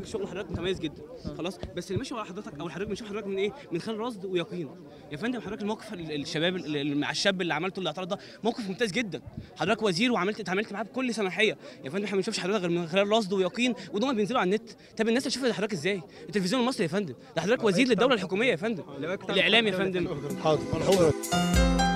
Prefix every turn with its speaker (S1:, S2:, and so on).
S1: حضرتك شغل حضرتك متميز جدا خلاص بس اللي ماشي ورا حضرتك او حضرتك بنشوف حضرتك من ايه من خلال رصد ويقين يا فندم حضرتك الموقف ال- الشباب ال- ال- مع الشاب اللي عملته الاعتراض ده موقف ممتاز جدا حضرتك وزير وعملت اتعاملت معاه بكل سماحيه يا فندم احنا ما بنشوفش حضرتك غير من خلال رصد ويقين ودول بينزلوا على النت طب الناس هتشوف حضرتك ازاي التلفزيون المصري يا فندم ده حضرتك وزير للدوله الحكوميه يا فندم الاعلام يا فندم
S2: حاضر حاضر